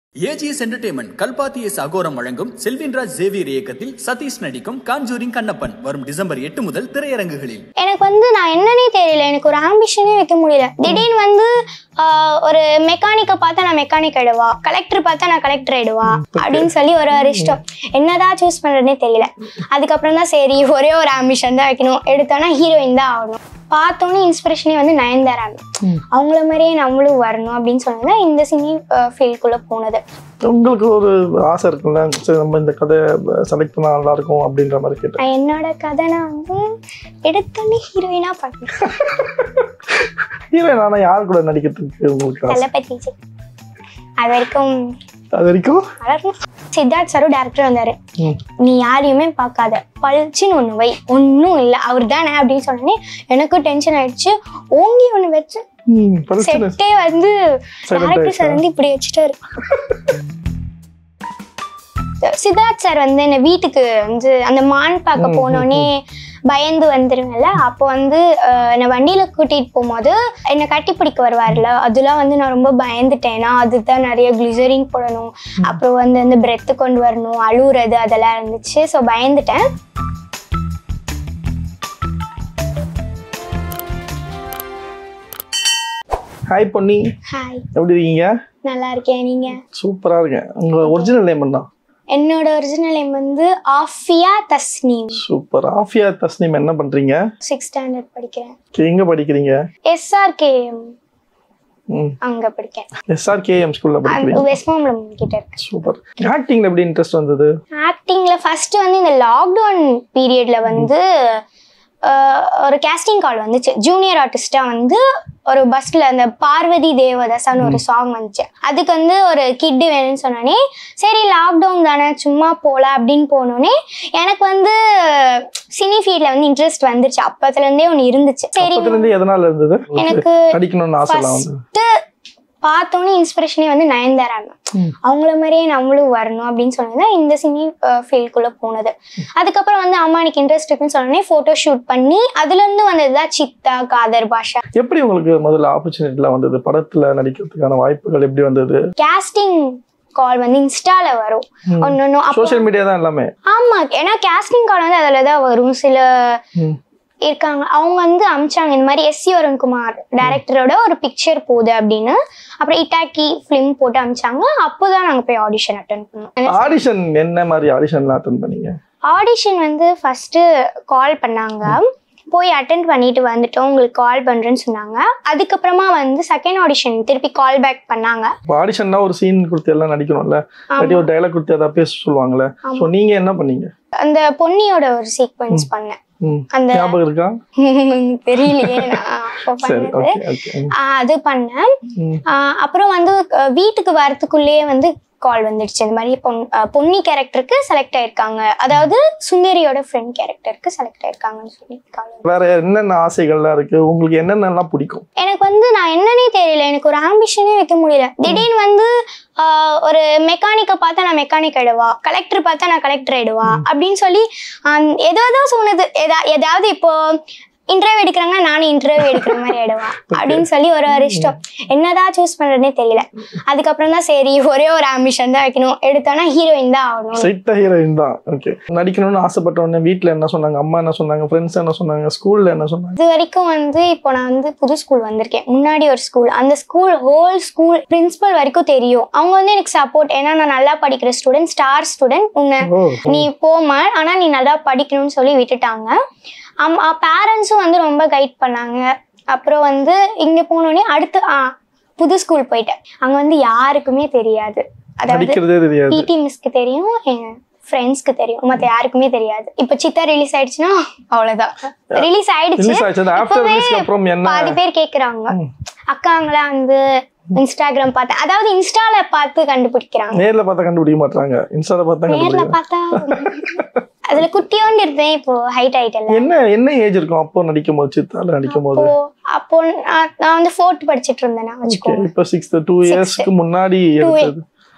AGS entertainment Kalpathi S Aghoram வழங்கும் Selvinraj Xavier இயக்கத்தில் சதீஷ் நடிக்கும் காஞ்சூரிங் கண்ணப்பன் வரும் டிசம்பர் எட்டு முதல் திரையரங்குகளில் எனக்கு வந்து நான் என்னன்னே தெரியல எனக்கு ஒரு ஆம்பிஷனே வைக்க முடியல திடீர்னு வந்து ஆஹ், ஒரு மெக்கானிக்கை பார்த்தா நான் மெக்கானிக் ஆயிடுவா கலெக்டர் பார்த்தா நான் கலெக்டர் ஆயிடுவா அப்படின்னு சொல்லி ஒரு ஒரு இஷ்டம் என்னதான் சூஸ் பண்றதுனே தெரியல அதுக்கப்புறம் தான் சரி ஒரே ஒரு ஆம்பிஷன் தான் வைக்கணும் எடுத்தோன்னா ஹீரோயின் தான் ஆகணும் பார்த்தோன்னே இன்ஸ்பிரேஷனே வந்து நயன்தாரா அவங்கள மாதிரியே நம்மளும் வரணும் அப்படின்னு சொன்னது இந்த சினி ஃபீல்டுக்குள்ள போனது உங்களுக்கு ஒரு ஆசை இருக்குல்ல சரி நம்ம இந்த கதை செலக்ட் பண்ணா நல்லா இருக்கும் அப்படின்ற மாதிரி கேட்டேன் நான் என்னோட கதை நான் வந்து எடுத்தோன்னே ஹீரோயினா பண்ணேன் ஹீரோயின் ஆனா யார் கூட நடிக்கிறதுக்கு உங்களுக்கு ஆசை தளபதி ஜி. அது வரைக்கும் அது வரைக்கும் வளரணும் சித்தார்த் சாரும் டேரக்டர் வந்தாரு ம். நீ யாரையுமே பார்க்காத பளிச்சுன்னு ஒன்று வை ஒன்றும் இல்லை அவர் தானே அப்படின்னு சொன்னோடனே எனக்கும் டென்ஷன் ஆயிடுச்சு ஓங்கி ஒன்று வச்சு ம், பிரச்சனை செட்டே வந்து Silent டேரக்டர் சார் ஆயிடுச்சா? வந்து இப்படி வச்சுட்டாரு சித்தார்த் சார் வந்து என்ன வீட்டுக்கு வந்து அந்த மான் பார்க்க ம், ம், போனோடனே பயந்து வந்துருங்கல்ல அப்போ வந்து அஹ், என்னை வண்டியில கூட்டிட்டு போகும்போது என்னை கட்டி பிடிக்க வருவார்ல அதெல்லாம் வந்து நான் ரொம்ப பயந்துட்டேன்னா அதுதான் நிறைய கிளிசரின் போடணும் அப்புறம் வந்து அந்த பிரெத்து கொண்டு வரணும் அழுவுறது அதெல்லாம் இருந்துச்சு ஸோ பயந்துட்டேன் ஹாய் பொன்னி ஹாய் எப்படி இருக்கீங்க நல்லா இருக்கேன் நீங்க சூப்பரா இருக்கேன் உங்க ஒரிஜினல் நேம் என்ன என்னோட ஒரிஜினல் நேம் வந்து ஆஃபியா தஸ்னீம் சூப்பர் ஆஃபியா தஸ்னீம் என்ன பண்றீங்க சிக்ஸ் ஸ்டாண்டர்ட் படிக்கிறேன் எங்க படிக்கிறீங்க எஸ்ஆர்கேஎம் ம் அங்க படிக்கேன் எஸ்ஆர்கேஎம் ஸ்கூல்ல படிக்கிறீங்க வெஸ்ட்மாம்பலம் கிட்ட இருக்கு சூப்பர் ஆக்டிங்ல எப்படி இன்ட்ரெஸ்ட் வந்தது ஆக்டிங்ல ஃபர்ஸ்ட் வந்து இந்த லாக்டவுன் பீரியட்ல வந்து அஹ், ஒரு கேஸ்டிங் கால் வந்துச்சு ஜூனியர் ஆர்டிஸ்டா வந்து ஒரு பஸ்ல அந்த பார்வதி தேவதாசான்னு ஒரு சாங் வந்துச்சு அதுக்கு வந்து ஒரு கிட்டு வேணும்னு சொன்னோடனே சரி லாக்டவுன் தானே சும்மா போகலாம் அப்படின்னு போனோடனே எனக்கு வந்து சினி ஃபீல்ட்ல வந்து இன்ட்ரெஸ்ட் வந்துருச்சு அப்பத்துல இருந்தே ஒன்று இருந்துச்சு சரி அப்பத்துல இருந்து எதனால இருந்தது எனக்கு நடிக்கணும்னு ஆசைலாம் வந்து ஃபர்ஸ்ட் பார்த்தோன்னே இன்ஸ்பிரேஷனே வந்து நயன்தாரா தான் ம். அவங்கள மாதிரியே நம்மளும் வரணும் அப்படின்னு சொன்னது தான் இந்த சினி ஃபீல்டுக்குள்ள போனது அதுக்கப்புறம் வந்து அம்மா எனக்கு இன்ட்ரெஸ்ட் இருக்குன்னு சொன்னோடனே ஃபோட்டோ ஷூட் பண்ணி அதுல இருந்து வந்தது தான் சித்தா காதர் பாஷா எப்படி உங்களுக்கு முதல்ல ஆப்பர்ச்சுனிட்டிலாம் வந்தது படத்துல நடிக்கிறதுக்கான வாய்ப்புகள் எப்படி வந்தது கேஸ்டிங் கால் வந்து இன்ஸ்டால வரும் ம். ஒன்னொன்னு அப்போ சோஷியல் மீடியா தான் எல்லாமே ஆமா ஏன்னா கேஸ்டிங் கால் வந்து அதுல தான் வரும் சில ம். இருக்காங்க அவங்க வந்து அமிச்சாங்க இந்த மாதிரி எஸ் சி வருண்குமார் டைரக்டரோட ஒரு பிக்சர் போகுது அப்படின்னு அப்புறம் இட்டாக்கி ஃபிலிம் போட்டு அமிச்சாங்க அப்போதான் நாங்க போய் ஆடிஷன் அட்டன் பண்ணோம் ஆடிஷன் என்ன மாதிரி ஆடிஷன்லாம் அட்டன் பண்ணீங்க ஆடிஷன் வந்து ஃபர்ஸ்ட் கால் பண்ணாங்க போய் அட்டன் பண்ணிட்டு வந்துட்டோம் உங்களுக்கு கால் பண்றேன்னு சொன்னாங்க அதுக்கப்புறமா வந்து செகண்ட் ஆடிஷன் திருப்பி கால் பேக் பண்ணாங்க இப்போ ஆடிஷன்னா ஒரு சீன் கொடுத்து எல்லாம் நடிக்கணும்ல இல்லாட்டி ஒரு டைலாக் கொடுத்து ஏதாவது பேச சொல்லுவாங்கல்ல ஸோ நீங்க என்ன பண்ணீங்க அந்த பொன்னியோட ஒரு சீக்வன்ஸ் பண்ணேன் ம். அந்த ஞாபகம் இருக்கா தெரியலையே நான் அப்போ சரி பண்ணது ஓகே ஓகே ஆஹ் அது பண்ணேன் ம். ஆஹ் அப்புறம் வந்து அஹ் வீட்டுக்கு வரத்துக்குள்ளேயே வந்து கால் வந்துடுச்சு இந்த மாதிரி பொன் அஹ் பொன்னி கேரக்டருக்கு செலக்ட் ஆயிருக்காங்க அதாவது சுந்தரியோட ஃப்ரெண்ட் கேரக்டருக்கு செலக்ட் ஆயிருக்காங்கன்னு சொல்லி கால் வேற என்னென்ன ஆசைகள்லாம் இருக்கு உங்களுக்கு என்னென்னலாம் பிடிக்கும் எனக்கு வந்து நான் என்னன்னே தெரியல எனக்கு ஒரு ஆம்பிஷனே வைக்க முடியல திடீர்னு வந்து ஆஹ், ஒரு மெக்கானிக்கை பார்த்தா நான் மெக்கானிக் ஆயிடுவா கலெக்டர் பார்த்தா நான் கலெக்டர் ஆயிடுவா அப்படின்னு சொல்லி ஆஹ், ஏதோ ஏதோ சொன்னது எதா ஏதாவது இப்போ இன்டர்வியூ எடுக்கிறாங்கன்னா நானும் இன்டர்வியூ எடுக்கிற மாதிரி ஆயிடுவா அப்படின்னு சொல்லி ஒரு ஒரு இஷ்டம் என்னதான் சூஸ் பண்றதுனே தெரியல அதுக்கப்புறம் தான் சரி ஒரே ஒரு ஆம்பிஷன் தான் வைக்கணும் எடுத்தோன்னா ஹீரோயின் தான் ஆகணும் ஸ்ட்ரைட்டா ஹீரோயின் தான் ஓகே நடிக்கணும்னு ஆசைப்பட்ட உடனே வீட்ல என்ன சொன்னாங்க அம்மா என்ன சொன்னாங்க ஃப்ரெண்ட்ஸ் என்ன சொன்னாங்க ஸ்கூல்ல என்ன சொன்னாங்க இது வரைக்கும் வந்து இப்போ நான் வந்து புது ஸ்கூல் வந்திருக்கேன் முன்னாடி ஒரு ஸ்கூல் அந்த ஸ்கூல் ஹோல் ஸ்கூல் பிரின்சிபல் வரைக்கும் தெரியும் அவங்க வந்து எனக்கு சப்போர்ட் ஏன்னா நான் நல்லா படிக்கிற ஸ்டூடெண்ட் ஸ்டார் ஸ்டூடெண்ட் உன்னை ஓ நீ போமா ஆனா நீ நல்லா படிக்கணும்னு சொல்லி விட்டுட்டாங்க பேரண்ட்ஸும் வந்து ரொம்ப கைட் பண்ணாங்க அப்புறம் வந்து இங்க போனோடனே அடுத்து ஆ புது ஸ்கூல் போயிட்டேன் அங்க வந்து யாருக்குமே தெரியாது அதாவது நடிக்கிறதே தெரியாது பிடி மிஸ்க்கு தெரியும் என் ஃப்ரெண்ட்ஸ்க்கு தெரியும் மத்த யாருக்குமே தெரியாது இப்போ சித்தா ரிலீஸ் ஆயிடுச்சுன்னா அவ்வளவுதான் ரிலீஸ் ஆயிடுச்சு ரிலீஸ் ஆச்சு ஆஃப்டர் இப்பவே ரிலீஸ்க்கு அப்புறம் என்ன பாதி பேர் கேக்குறாங்க ம். அக்காங்களா வந்து இன்ஸ்டாகிராம் பார்த்தேன் அதாவது இன்ஸ்டால பார்த்து கண்டுபிடிக்கிறாங்க நேர்ல பார்த்தா கண்டுபிடிக்க மாட்டாங்க இன்ஸ்டால பார்த்தா நேர்ல கண்டுபிடிக்க பார்த்தா அதுல குட்டியோண்டு இருந்தேன் இப்போ ஹைட் ஆயிட்டல என்ன என்ன ஏஜ் இருக்கும் அப்போ நடிக்கும் போது சித்தால நடிக்கும் போது அப்போ அப்போ நான் நான் வந்து ஃபோர்த் படிச்சிட்டு இருந்தேன் நான் ஓகே வச்சுக்கோங்க இப்போ சிக்ஸ்த் டூ இயர்ஸ்க்கு முன்னாடி Two எடுத்தது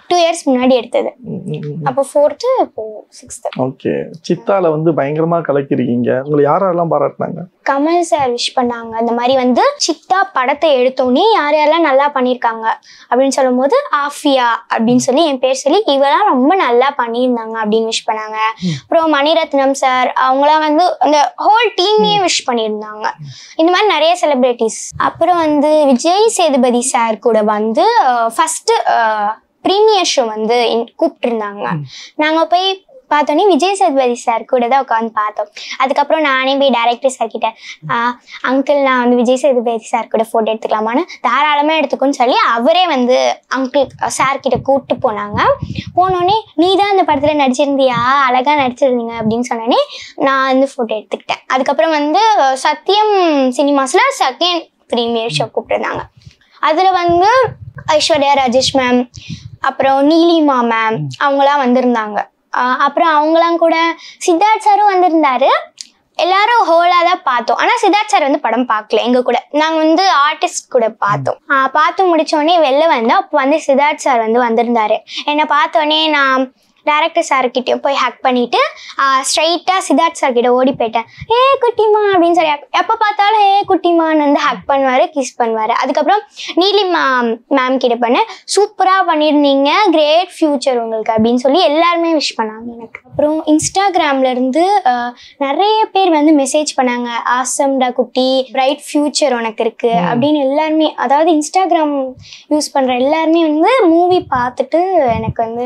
டூ இயர்ஸ் முன்னாடி எடுத்தது அப்போ ஃபோர்த்து இப்போ சிக்ஸ்த்து ஓகே சித்தால வந்து பயங்கரமா கலக்கிருக்கீங்க உங்களை யாரெல்லாம் பாராட்டினாங்க கமல் சார் விஷ் பண்ணாங்க இந்த மாதிரி வந்து சித்தா படத்தை எடுத்தோடனே யார் யாரெல்லாம் நல்லா பண்ணியிருக்காங்க அப்படின்னு சொல்லும்போது ஆஃபியா அப்படின்னு சொல்லி என் பேர் சொல்லி இவெல்லாம் ரொம்ப நல்லா பண்ணியிருந்தாங்க அப்படின்னு விஷ் பண்ணாங்க அப்புறம் மணிரத்னம் சார் அவங்களாம் வந்து அந்த ஹோல் டீமையே விஷ் பண்ணியிருந்தாங்க இந்த மாதிரி நிறைய செலிப்ரிட்டிஸ் அப்புறம் வந்து விஜய் சேதுபதி சார் கூட வந்து ஃபர்ஸ்ட் ப்ரீமியர் ஷோ வந்து கூப்பிட்டுருந்தாங்க நாங்கள் போய் பார்த்தோன்னே விஜய் சேதுபதி சார் கூட தான் உட்காந்து பார்த்தோம் அதுக்கப்புறம் நானே போய் டேரக்டர் சார் கிட்ட அங்கிள் நான் வந்து விஜய் சேதுபதி சார் கூட ஃபோட்டோ எடுத்துக்கலாமான்னு தாராளமாக எடுத்துக்கோன்னு சொல்லி அவரே வந்து அங்கிள் சார் கிட்ட கூப்பிட்டு போனாங்க போனோடனே நீ தான் அந்த படத்தில் நடிச்சிருந்தியா அழகாக நடிச்சிருந்தீங்க அப்படின்னு சொன்னோடனே நான் வந்து ஃபோட்டோ எடுத்துக்கிட்டேன் அதுக்கப்புறம் வந்து சத்யம் சினிமாஸில் செகண்ட் ப்ரீமியர் ஷோ கூப்பிட்டுருந்தாங்க அதில் வந்து ஐஸ்வர்யா ராஜேஷ் மேம் அப்புறம் நீலிமா மேம் அவங்களாம் வந்திருந்தாங்க ஆஹ் அப்புறம் அவங்களாம் கூட சித்தார்த் சாரும் வந்திருந்தாரு எல்லாரும் ஹோலாக தான் பார்த்தோம் ஆனால் சித்தார்த் சார் வந்து படம் பார்க்கல எங்கள் கூட நாங்கள் வந்து ஆர்டிஸ்ட் கூட பார்த்தோம் ஆஹ் பார்த்து முடிச்சோடனே வெளில வந்தோம் அப்போ வந்து சித்தார்த் சார் வந்து வந்திருந்தாரு என்னை பார்த்தோன்னே நான் டேரக்டர் சார்கிட்டயும் போய் ஹேக் பண்ணிட்டு ஸ்ட்ரைட்டாக சித்தார்த் சார் கிட்ட ஓடி போயிட்டேன் ஏ குட்டிமா அப்படின்னு சொல்லி எப்போ பார்த்தாலும் ஏ குட்டிமான்னு வந்து ஹேக் பண்ணுவார் கிஸ் பண்ணுவார் அதுக்கப்புறம் நீலிமா மேம் கிட்ட பண்ண சூப்பராக பண்ணியிருந்தீங்க கிரேட் ஃப்யூச்சர் உங்களுக்கு அப்படின்னு சொல்லி எல்லாருமே விஷ் பண்ணாங்க எனக்கு அப்புறம் இன்ஸ்டாகிராம்ல இருந்து அஹ், நிறைய பேர் வந்து மெசேஜ் பண்ணாங்க ஆசம்டா குட்டி பிரைட் ஃப்யூச்சர் உனக்கு இருக்கு அப்படின்னு எல்லாருமே அதாவது இன்ஸ்டாகிராம் யூஸ் பண்ற எல்லாருமே வந்து மூவி பார்த்துட்டு எனக்கு வந்து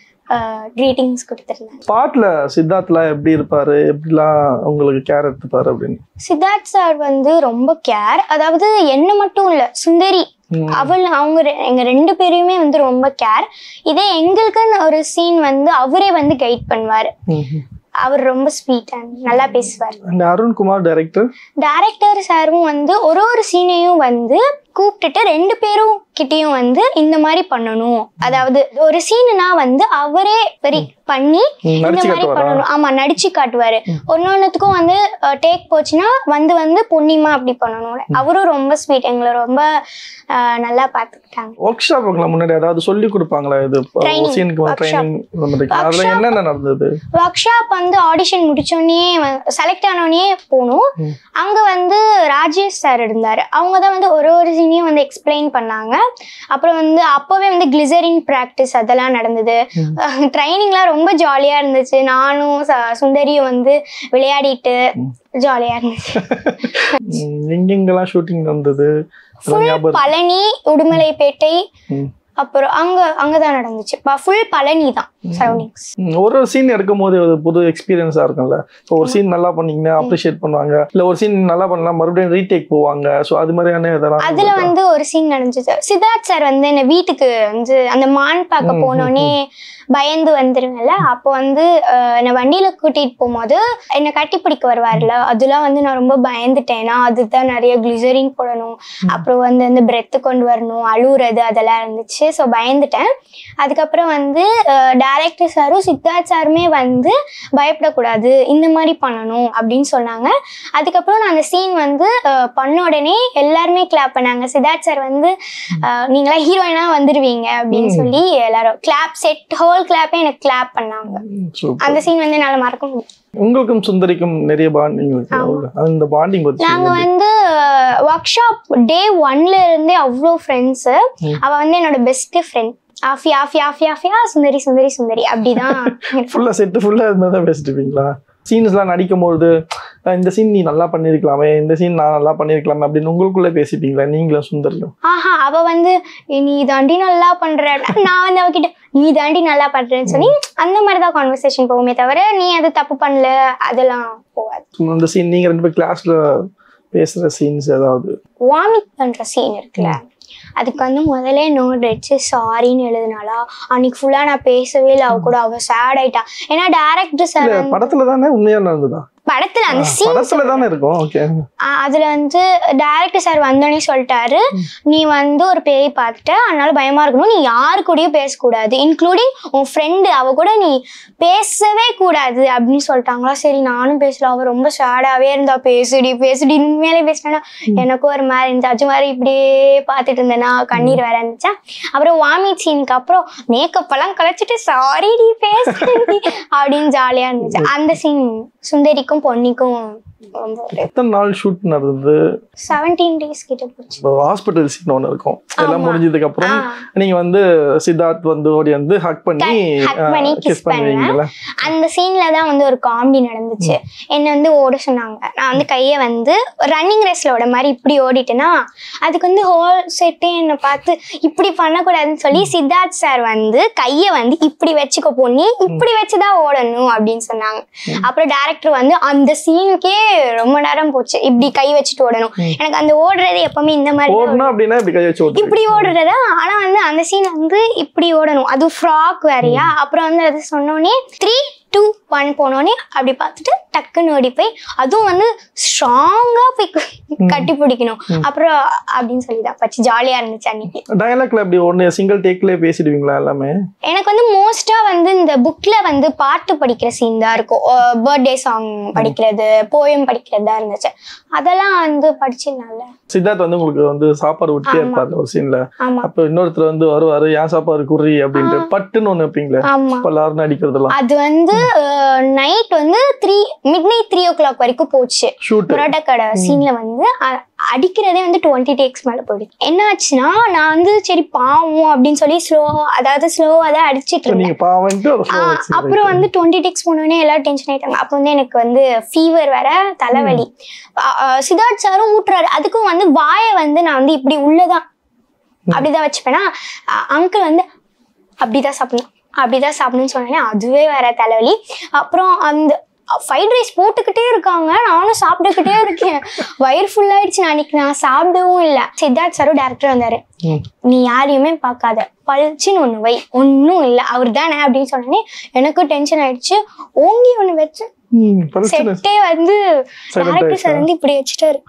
க்ரீட்டிங்ஸ் கொடுத்துருந்தாங்க பாட்டுல சித்தார்த்லாம் எப்படி இருப்பாரு எப்படிலாம் உங்களுக்கு கேர் எடுத்துப்பாரு அப்படின்னு சித்தார்த் சார் வந்து ரொம்ப கேர் அதாவது என்ன மட்டும் இல்ல சுந்தரி ம். அவள் அவங்க ரெ- எங்க ரெண்டு பேரையுமே வந்து ரொம்ப கேர் இதே எங்களுக்குன்னு ஒரு சீன் வந்து அவரே வந்து கைட் பண்ணுவாரு ம்ஹும். அவர் ரொம்ப ஸ்வீட் அண்ட் நல்லா பேசுவார் அந்த அருண்குமார் டைரக்டர் டேரக்டர் சாரும் வந்து ஒரு ஒரு சீனையும் வந்து கூப்பிட்டுட்டு ரெண்டு பேரும் கிட்டயும் வந்து இந்த மாதிரி பண்ணணும் அதாவது ஒரு சீனுனா வந்து அவரே பெரி பண்ணி இந்த நடிச்சு மாதிரி காட்டுவாரா பண்ணணும் ஆமா நடிச்சு காட்டுவாரு ஒன்னொன்னுத்துக்கும் வந்து டேக் போச்சுன்னா வந்து வந்து பொன்னிமா அப்படி பண்ணணும் அவரும் ரொம்ப ஸ்வீட் எங்களை ரொம்ப அஹ், நல்லா பார்த்துக்கிட்டாங்க ஒர்க் ஷாப்புக்குலாம் முன்னாடி ஏதாவது சொல்லி கொடுப்பாங்களா இது Training, சீனுக்கு workshop. ட்ரைனிங் இந்த மாதிரி அதுல Workshop. என்னென்ன நடந்தது ஒர்க் ஷாப் வந்து ஆடிஷன் முடிச்சோடனே செலக்ட் ஆனோடனே போனோம் ம். அங்க வந்து ராஜேஷ் சார் இருந்தாரு அவங்க தான் வந்து ஒரு ஒரு சீனையும் வந்து எக்ஸ்பிளைன் பண்ணாங்க அப்புறம் வந்து அப்போவே வந்து கிளிசரின் ப்ராக்டிஸ் அதெல்லாம் நடந்தது ட்ரைனிங்லாம் ரொம்ப ஜாலியா இருந்துச்சு நானும் ச- சுந்தரியும் வந்து விளையாடிட்டு ஜாலியா இருந்துச்சு ம், எங்கெங்கெல்லாம் ஷூட்டிங் நடந்தது அதெல்லாம் ஞாபகம் இருக்கு. பழனி உடுமலைப்பேட்டை ம். அப்புறம் அங்க அங்கதான் நடந்துச்சு ஃபுல் பழனி தான் சரௌண்டிங்ஸ் ம், ஒரு ஒரு சீன் எடுக்கும் போது ஒரு புது எக்ஸ்பீரியன்ஸா இருக்கும்ல இப்போ ஒரு சீன் நல்லா பண்ணீங்கன்னா அப்ரிஷியேட் பண்ணுவாங்க இல்ல ஒரு சீன் நல்லா பண்ணலாம் மறுபடியும் ரீடேக் போவாங்க சோ அது மாதிரியான இதெல்லாம் அதுல வந்து ஒரு சீன் நடந்துச்சு சித்தார்த் சார் வந்து என்ன வீட்டுக்கு வந்து அந்த மான் பார்க்க ம், ம், போனோடனே பயந்து வந்துருங்கல்ல அப்போ வந்து அஹ், என்னை வண்டியில கூட்டிட்டு போகும்போது என்னை கட்டி பிடிக்க வருவார்ல அதெல்லாம் வந்து நான் ரொம்ப பயந்துட்டேன் நான் அதுதான் நிறைய கிளிசரின் போடணும் அப்புறம் வந்து அந்த பிரெத்து கொண்டு வரணும் அழுவுறது அதெல்லாம் இருந்துச்சு ஸோ பயந்துட்டேன் அதுக்கப்புறம் வந்து டேரக்டர் சாரும் சித்தார்த் சாருமே வந்து பயப்படக்கூடாது இந்த மாதிரி பண்ணணும் அப்படின்னு சொன்னாங்க அதுக்கப்புறம் நான் அந்த சீன் வந்து அஹ், பண்ண உடனே எல்லாருமே கிளாப் பண்ணாங்க சித்தார்த் சார் வந்து அஹ், நீங்களாம் ஹீரோயினா வந்துருவீங்க அப்படின்னு ம். சொல்லி எல்லாரும் கிளாப் செட் ஹோல் கிளாப்பே எனக்கு கிளாப் பண்ணாங்க சூப்பர் அந்த சீன் வந்து என்னால மறக்க முடியும் உங்களுக்கும் சுந்தரிக்கும் நிறைய பாண்டிங் இருக்கு அந்த பாண்டிங் பத்தி நாங்க சொல்லுங்க. வந்து ஒர்க் ஷாப் டே ஒன்ல இருந்தே அவ்வளோ ஃப்ரெண்ட்ஸ் ம். அவ வந்து என்னோட பெஸ்ட் ஃப்ரெண்ட் ஆஃபி ஆஃபி ஆஃபி ஆஃபியா சுந்தரி சுந்தரி சுந்தரி அப்படிதான் ஃபுல்லா செட்டு ஃபுல்லா இது மாதிரி தான் பேசிட்டு இருப்பீங்களா சீன்ஸ்லாம் நடிக்கும் போது "அஹ் இந்த சீன் நீ நல்லா பண்ணிருக்கலாமே இந்த சீன் நான் நல்லா பண்ணிருக்கலாமே அப்படின்னு உங்களுக்குள்ள பேசிப்பீங்களா நீங்களும் சுந்தரியும் ஆஹா அவ வந்து நீ தாண்டி நல்லா பண்ற நான் வந்து அவகிட்ட நீ தாண்டி நல்லா பண்றேன்னு சொல்லி அந்த மாதிரி தான் கான்வர்சேஷன் போகுமே தவிர நீ அது தப்பு பண்ணல அதெல்லாம் போகாது அந்த சீன் நீங்க ரெண்டு பேர் கிளாஸ்ல பேசுற சீன்ஸ் ஏதாவது வாமிட் பண்ற சீன் இருக்குல்ல அதுக்கு வந்து முதல்ல நோட் வச்சு சாரின்னு எழுதுனாலா அன்னைக்கு ஃபுல்லா நான் பேசவே இல்லை அவ கூட அவ சேட் ஆயிட்டா ஏன்னா டேரக்டர் சார் இல்ல படத்துல தானே உண்மையா நடந்ததா படத்துல அந்த சீன் படத்துல தானே இருக்கும் ஓகே அதுல வந்து டைரக்டர் சார் வந்தோடனே சொல்லிட்டாரு நீ வந்து ஒரு பேய் பார்த்துட்ட அதனால பயமா இருக்கணும் நீ யாரு கூடயும் பேசக்கூடாது இன்க்ளூடிங் உன் ஃப்ரெண்டு அவ கூட நீ பேசவே கூடாது அப்படின்னு சொல்லிட்டாங்களா சரி நானும் பேசல அவ ரொம்ப சேடாவே இருந்தா பேசுடி பேசுடி உண்மையிலே பேசினா எனக்கும் ஒரு மாதிரி இருந்துச்சு அஜு மாதிரி இப்படியே பார்த்துட்டு இருந்தேனா கண்ணீர் வேற இருந்துச்சா அப்புறம் வாமிட் சீனுக்கு அப்புறம் மேக்கப் எல்லாம் கலைச்சிட்டு சாரி டி பேசுடி அப்படின்னு ஜாலியா இருந்துச்சு அந்த சீன் சுந்தரிக்கும் பொன்னிக்கும் ரொம்ப எத்தனை நாள் ஷூட் நடந்தது செவன்டீன் டேஸ் கிட்ட போச்சு இப்போ ஹாஸ்பிட்டல் சீன் ஒன்று இருக்கும் எல்லாம் ஆமா. முடிஞ்சதுக்கு அப்புறம் ஆ. நீங்க வந்து சித்தார்த் வந்து ஓடி வந்து ஹக் பண்ணி hug பண்ணி kiss கிஸ் பண்ணுவீங்கல்ல அந்த சீன்ல தான் வந்து ஒரு காமெடி நடந்துச்சு என்ன வந்து ஓட சொன்னாங்க நான் வந்து கையை வந்து ரன்னிங் ரேஸ்ல ஓட மாதிரி இப்படி ஓடிட்டேன்னா அதுக்கு வந்து ஹோல் செட்டே என்னை பார்த்து இப்படி பண்ணக்கூடாதுன்னு சொல்லி சித்தார்த் சார் வந்து கையை வந்து இப்படி வச்சுக்க பொண்ணி இப்படி வச்சுதான் ஓடணும் அப்படின்னு சொன்னாங்க அப்புறம் டேரக்டர் வந்து அந்த சீனுக்கே ரொம்ப நேரம் போச்சு இப்படி கை வச்சுட்டு ஓடணும் எனக்கு அந்த ஓடுறது எப்பவுமே இந்த மாதிரி தான் ஓடணும் அப்படின்னா இப்படி கை வச்சு ஓட்டு இப்படி ஓடுறதா ஆனா வந்து அந்த சீன் வந்து இப்படி ஓடணும் அது ஃப்ராக் வேறயா அப்புறம் வந்து அது சொன்னோடனே த்ரீ டூ ஒன் போனோடனே அப்படி பார்த்துட்டு டக்குன்னு ஓடி போய் அதுவும் வந்து ஸ்ட்ராங்கா போய் கட்டி பிடிக்கணும் அப்புறம் அப்படின்னு சொல்லி தான் பச்சு ஜாலியா இருந்துச்சு அன்னைக்கு டயலாக்ல இப்படி ஒன்று சிங்கிள் டேக்லேயே பேசிடுவீங்களா எல்லாமே எனக்கு வந்து மோஸ்டா வந்து இந்த புக்ல வந்து பாட்டு படிக்கிற சீன் தான் இருக்கும் பர்த்டே சாங் படிக்கிறது போயம் படிக்கிறது தான் இருந்துச்சு அதெல்லாம் வந்து படிச்சிருந்தால சித்தார்த் வந்து உங்களுக்கு வந்து சாப்பாடு விட்டே ஆமா. இருப்பாரு ஒரு சீன்ல ஆமா அப்ப இன்னொருத்தர் வந்து வருவாரு ஏன் சாப்பாடு குறி அப்படின்ட்டு பட்டுன்னு ஒண்ணு வைப்பீங்களே ஆமா பல்லாருன்னு அடிக்கிறதெல்லாம் அது வந்து நைட் வந்து three midnight three o'clock வரைக்கும் போச்சு ஷூட் புரோட்டா கடை சீன்ல வந்து அ- அடிக்கிறதே வந்து டுவெண்ட்டி டேக்ஸ் மேல போயிடுச்சு என்ன ஆச்சுன்னா நான் வந்து சரி பாவம் அப்படின்னு சொல்லி ஸ்லோ அதாவது ஸ்லோவா தான் அடிச்சிட்டு இருந்தேன் நீங்க பாவன்ட்டு ஒரு ஆ, slow வச்சு அப்புறம் வந்து டுவெண்ட்டி டேக்ஸ் போனோடனே எல்லாரும் டென்ஷன் ஆயிட்டாங்க அப்போ வந்து எனக்கு வந்து ஃபீவர் வேற தலைவலி ஆ, ஆ, சித்தார்த் சாரும் ஊட்டுறாரு அதுக்கும் வந்து வாயை வந்து நான் வந்து இப்படி உள்ளதான் அப்படிதான் வச்சுப்பேனா அங்கிள் வந்து அப்படிதான் சாப்பிடணும் அப்படிதான் சாப்பிடணும்னு சொன்னேனே அதுவே வேற தலைவலி அப்புறம் அந்த ஃப்ரைட் ரைஸ் போட்டுக்கிட்டே இருக்காங்க நானும் சாப்பிட்டுக்கிட்டே இருக்கேன் வயிறு ஃபுல் ஆயிடுச்சு நான் அன்னைக்கு நான் சாப்பிடவும் இல்லை சித்தார்த் சாரும் டேரக்டர் வந்தாரு ம். நீ யாரையுமே பார்க்காத பளிச்சுன்னு ஒன்று வை ஒன்றும் இல்லை அவர் தானே அப்படின்னு சொன்னோடனே எனக்கும் டென்ஷன் ஆயிடுச்சு ஓங்கி ஒன்று வச்சு ம், பிரச்சனை செட்டே வந்து Silent டேரக்டர் சார் ஆயிடுச்சா? வந்து இப்படி வச்சுட்டாரு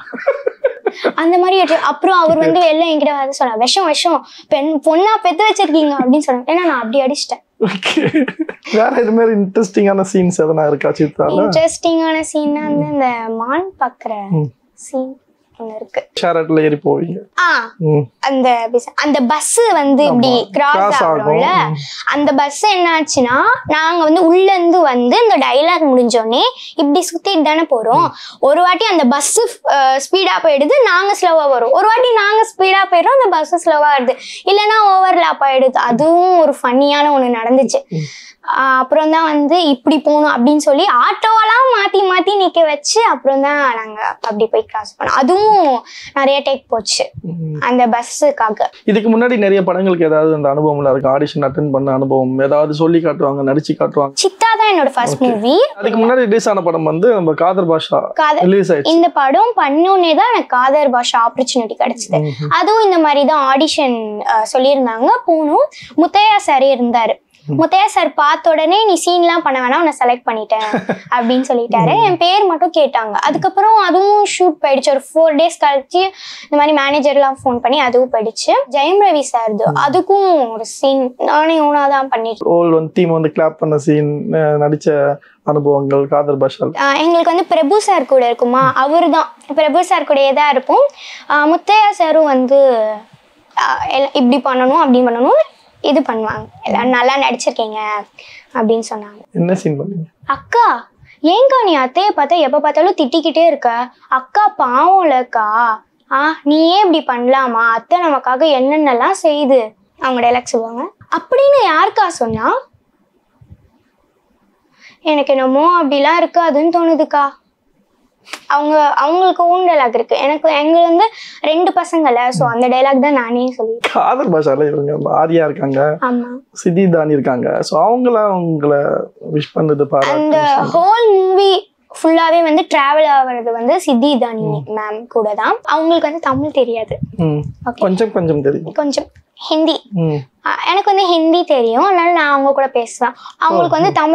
அந்த மாதிரி வச்சு- அப்புறம் அவர் வந்து வெளில என்கிட்ட வந்து சொன்னார் விஷம் விஷம் பெண் பொண்ணா பெத்து வச்சிருக்கீங்க அப்படின்னு சொன்னாங்க ஏன்னா நான் அப்படி அடிச்சிட்டேன் Okay. வேற இது மாதிரி இன்ட்ரெஸ்டிங்கான சீன்ஸ் எதனா இருக்கா சித்ரால இன்ட்ரெஸ்டிங்கான சீன்னா வந்து இந்த மான் பாக்குற ம். சீன் ஒன்று இருக்கு ஷேரட்ல ஏறி போவீங்க ஆ ம். அந்த bus- அந்த பஸ் வந்து இப்படி ஆமா. கிராஸ் Cross ஆகும்ல ஆகும். அந்த பஸ் என்ன ஆச்சுன்னா நாங்க வந்து உள்ள இருந்து வந்து இந்த டைலாக் முடிஞ்சோடனே இப்படி சுத்திட்டு தானே போறோம் ஒரு வாட்டி அந்த பஸ் ஸ்பீடா போயிடுது நாங்க ஸ்லோவா வரும் ஒரு வாட்டி நாங்க ஸ்பீடா போயிடுறோம் அந்த பஸ் ஸ்லோவா வருது இல்லைன்னா ஓவர்லாப் ஆயிடுது அதுவும் ஒரு ஃபன்னியான ஒண்ணு நடந்துச்சு ஆஹ் அப்புறம் தான் வந்து இப்படி போகணும் அப்படின்னு சொல்லி ஆட்டோவெல்லாம் மாத்தி மாத்தி நிக்க வச்சு அப்புறம் தான் நாங்க அப்படி போய் கிராஸ் பண்ணோம் அதுவும் நிறைய டேக் போச்சு ம். அந்த பஸ்ஸுக்காக இதுக்கு முன்னாடி நிறைய படங்களுக்கு ஏதாவது அந்த அனுபவம்ல இருக்கு ஆடிஷன் அட்டன் பண்ண அனுபவம் ஏதாவது சொல்லி காட்டுவாங்க நடிச்சு காட்டுவாங்க சித்தா தான் என்னோட ஃபர்ஸ்ட் மூவி அதுக்கு முன்னாடி ரிலீஸ் ஆன படம் வந்து நம்ம காதர் பாஷா காதல் ரிலீஸ் ஆயிடுச்சு இந்த படம் பண்ணோன்னே தான் எனக்கு காதர் பாஷா ஆப்பர்ச்சுனிட்டி கிடைச்சது ம்ஹும். அதுவும் இந்த மாதிரி தான் ஆடிஷன் சொல்லியிருந்தாங்க போகணும் முத்தையா சார் இருந்தாரு முத்தையா சார் பார்த்த உடனே நீ சீன்லாம் பண்ண வேணாம் உன்னை செலக்ட் பண்ணிட்டேன் அப்படின்னு சொல்லிட்டாரு என் பேர் மட்டும் கேட்டாங்க அதுக்கப்புறம் அதுவும் ஷூட் போயிடுச்சு ஒரு ஃபோர் டேஸ் கழிச்சு இந்த மாதிரி மேனேஜர்லாம் ஃபோன் பண்ணி அதுவும் போயிடுச்சு ஜெயம் ரவி சார் அதுக்கும் ஒரு சீன் நானே ஓனா தான் பண்ணிட்டு ரோல் வந்து டீம் வந்து கிளாப் பண்ண சீன் நடிச்ச அனுபவங்கள் காதர் பாஷா ஆஹ் எங்களுக்கு வந்து பிரபு சார் கூட இருக்குமா அவர் தான் பிரபு சார் கூடயே தான் இருப்போம் ஆஹ் முத்தையா சாரும் வந்து ஆஹ் எல்லாம் இப்படி பண்ணணும் அப்படி பண்ணணும் இது பண்ணுவாங்க எல்லாம் நல்லா நடிச்சிருக்கீங்க அப்படின்னு சொன்னாங்க என்ன சீன் பண்ணீங்க அக்கா ஏங்கா நீ அத்தையை பார்த்தா எப்போ பார்த்தாலும் திட்டிக்கிட்டே இருக்க அக்கா பாவம்லக்கா ஆ நீயே இப்படி பண்ணலாமா அத்தை நமக்காக என்னென்னலாம் செய்யுது அவங்க டைலாக் சொல்லுவாங்க அப்படின்னு யாருக்கா சொன்னா எனக்கு என்னமோ அப்படிலாம் இருக்காதுன்னு தோணுதுக்கா அவங்க அவங்களுக்கு ஓன் டைலாக் இருக்கு எனக்கு எங்க வந்து ரெண்டு பசங்கள்ல ஸோ அந்த டைலாக் தான் நானே சொல்லி காதர் பாஷால இவங்க ஆரியா இருக்காங்க ஆமா சிதி தானி இருக்காங்க ஸோ அவங்களாம் உங்களை விஷ் பண்ணது அந்த பாராட்டு ஹோல் மூவி ஃபுல்லாவே வந்து டிராவல் ஆகுறது வந்து சித்தி தானி மேம் கூட தான் அவங்களுக்கு வந்து தமிழ் தெரியாது ம். Okay. கொஞ்சம் கொஞ்சம் தெரியும் கொஞ்சம் ஹிந்தி ம். அஹ் எனக்கு வந்து ஹிந்தி தெரியும் அதனால நான் அவங்க கூட பேசுவேன் அவங்களுக்கு வந்து தமிழ்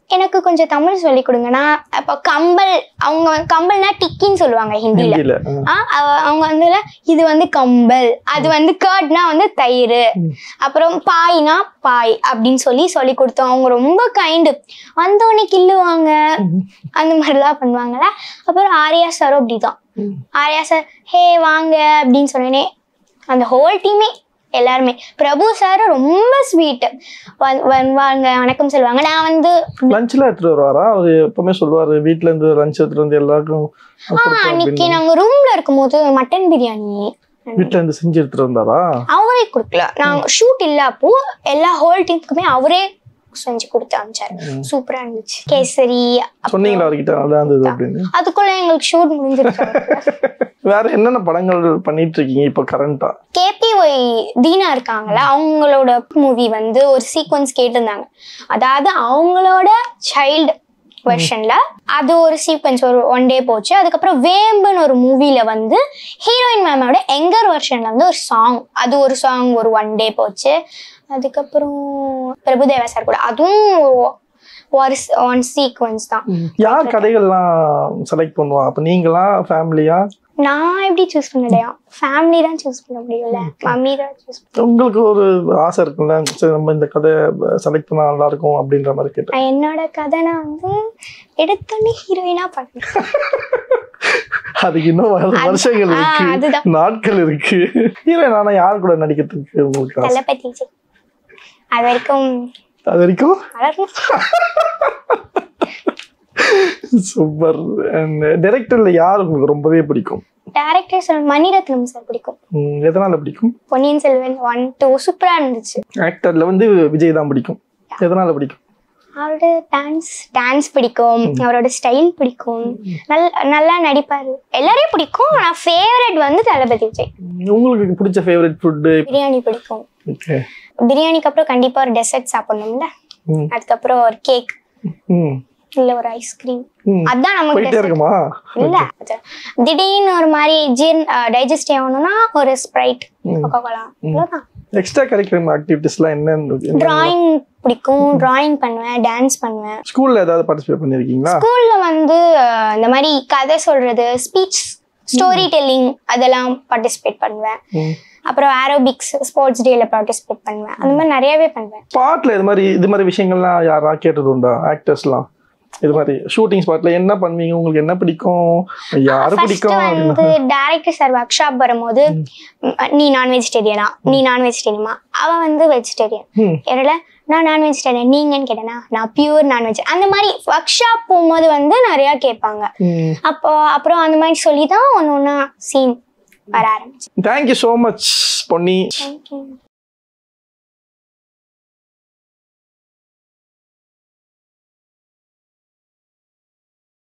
எனக்கு கொஞ்சம் தமிழ் சொல்லி கொடுங்க நான் இப்போ கம்பல் அவங்க வந்து- கம்பல்னா டிக்கின்னு சொல்லுவாங்க ஹிந்தியில ஹிந்தியில ஆ. ஆ, அவ- அவங்க வந்து இது வந்து கம்பல் அது வந்து கர்ட்னா வந்து தயிர் அப்புறம் பாய்னா பாய் அப்படின்னு சொல்லி சொல்லி கொடுத்தோம் அவங்க ரொம்ப கைண்டு வந்தோடனே கில்லுவாங்க அந்த மாதிரிலாம் பண்ணுவாங்கல்ல அப்புறம் ஆர்யா சாரும் அப்படிதான் ஆர்யா சார் ஹே வாங்க அப்படின்னு சொன்னேனே அந்த ஹோல் டீமே எல்லாருமே பிரபு சார் ரொம்ப ஸ்வீட் வருவாங்க வணக்கம் சொல்லுவாங்க நான் வந்து லஞ்ச்லாம் எடுத்துட்டு வருவாரா அவர் எப்பவுமே சொல்லுவாரு வீட்ல இருந்து லஞ்ச் எடுத்துட்டு வந்து எல்லாருக்கும் கொடுத்தோம் அன்னைக்கு அப்படின்னு. நாங்க ரூம்ல இருக்கும்போது மட்டன் பிரியாணி வீட்ல இருந்து செஞ்சு எடுத்துட்டு வந்தாரா அவரே கொடுக்கல நாங்க ஷூட் இல்ல அப்போ எல்லா ஹோல் டீமுக்குமே அவரே செஞ்சு கொடுத்து அனுப்பிச்சாரு சூப்பரா இருந்துச்சு கேசரி சொன்னீங்களா அவர்கிட்ட நல்லா இருந்தது அப்படின்னு அதுக்குள்ள எங்களுக்கு ஷூட் முடிஞ்சிருச்சு வேற என்னென்ன படங்கள் பண்ணிட்டு இருக்கீங்க இப்ப கரண்டா கேபிஒய் தீனா இருக்காங்கல்ல அவங்களோட மூவி வந்து ஒரு சீக்வன்ஸ் கேட்டிருந்தாங்க அதாவது அவங்களோட சைல்டு வெர்ஷன்ல அது ஒரு சீக்வன்ஸ் ஒரு ஒன் டே போச்சு அதுக்கப்புறம் வேம்புன்னு ஒரு மூவில வந்து ஹீரோயின் மேமோட எங்கர் வெர்ஷன்ல வந்து ஒரு சாங் அது ஒரு சாங் ஒரு ஒன் டே போச்சு அதுக்கப்புறம் பிரபுதேவா சார் கூட அதுவும் ஒரு ஒன் சீக்வன்ஸ் தான் யார் கதைகள்லாம் செலக்ட் பண்ணுவா அப்ப நீங்களா ஃபேமிலியா நான் எப்படி சூஸ் பண்ணலையா ஃபேமிலி தான் சூஸ் பண்ண முடியல மம்மி தான் சூஸ் உங்களுக்கு ஒரு ஆசை இருக்குல்ல சரி நம்ம இந்த கதை செலக்ட் பண்ணா நல்லா இருக்கும் அப்படின்ற மாதிரி கேட்டேன் நான் என்னோட கதை நான் வந்து எடுத்தோடனே ஹீரோயினா பண்ணேன் அதுக்கு இன்னும் வரு- வருஷங்கள் ஆ, இருக்கு அதுதான். நாட்கள் இருக்கு ஹீரோயின் ஆனா யார் கூட நடிக்கிறதுக்கு உங்களுக்கு ஆசை தளபதி விஜய். அது வரைக்கும் அது வரைக்கும் வளரணும் சூப்பர் டைரக்டர்ல யார் உங்களுக்கு ரொம்பவே பிடிக்கும் டேரக்டர் சொல் மணிரத்னம் சார் பிடிக்கும் உம், எதனால பிடிக்கும் பொன்னியின் செல்வன் ஒன் டூ சூப்பரா இருந்துச்சு ஆக்டர்ல வந்து விஜய் தான் பிடிக்கும் எதனால பிடிக்கும் அவரோட டான்ஸ் டான்ஸ் பிடிக்கும் அவரோட ஸ்டைல் பிடிக்கும் நல் நல்லா நடிப்பாரு எல்லாரையும் பிடிக்கும் ஆனால் ஃபேவரட் வந்து தளபதி விஜய் உங்களுக்கு பிடிச்ச ஃபேவரட் ஃபுட்டு பிரியாணி பிடிக்கும் ஓகே பிரியாணிக்கு அப்புறம் கண்டிப்பா ஒரு டெசர்ட் சாப்பிடணும்ல ம் அதுக்கப்புறம் ஒரு கேக் ம் இல்ல ஒரு ஐஸ்கிரீம் ம் அதான் நமக்கு போயிட்டே dessert. இருக்குமா இல்ல அது திடீர்னு ஒரு மாதிரி ஜீர்ன் டைஜஸ்ட் ஆகணும்னா ஒரு ஸ்ப்ரைட் கொக்கோ கோலா அவ்வளோதான் எக்ஸ்ட்ரா கரிக்குலம் ஆக்டிவிட்டிஸ்லாம் என்ன டிராயிங் பிடிக்கும் டிராயிங் பண்ணுவேன் டான்ஸ் பண்ணுவேன் ஸ்கூல்ல ஏதாவது பார்ட்டிசிபேட் பண்ணிருக்கீங்களா ஸ்கூல்ல வந்து அஹ், இந்த மாதிரி கதை சொல்றது ஸ்பீச் ஸ்டோரி டெல்லிங் அதெல்லாம் பார்ட்டிசிபேட் பண்ணுவேன் ம். அப்புறம் ஆரோபிக்ஸ் ஸ்போர்ட்ஸ் டேல பார்ட்டிசிபேட் பண்ணுவேன் அந்த மாதிரி நிறையவே பண்ணுவேன் ஸ்பாட்ல இது மாதிரி இது மாதிரி விஷயங்கள்லாம் யாரா கேட்டது உண்டா ஆக்டர்ஸ்லாம் இது மாதிரி ஷூட்டிங் ஸ்பாட்ல என்ன பண்ணுவீங்க உங்களுக்கு என்ன பிடிக்கும் யாரு ஃபர்ஸ்ட் பிடிக்கும் அப்படின்னா வந்து டேரக்டர் சார் ஒர்க் ஷாப் வரும்போது ம், நீ நான் வெஜிடேரியனா நீ நான் வெஜிடேரியமா அவ வந்து வெஜிடேரியன் ம். என்னோட நான் நான் வெஜிடேரியன் நீங்கன்னு கேட்டேனா நான் பியூர் நான் வெஜ் அந்த மாதிரி ஒர்க் ஷாப் போகும்போது வந்து நிறைய கேட்பாங்க ம் அப்போ அப்புறம் அந்த மாதிரி சொல்லி தான் ஒன்று ஒன்றா சீன் வர ஆரம்பிச்சு thank you so much Ponni thank you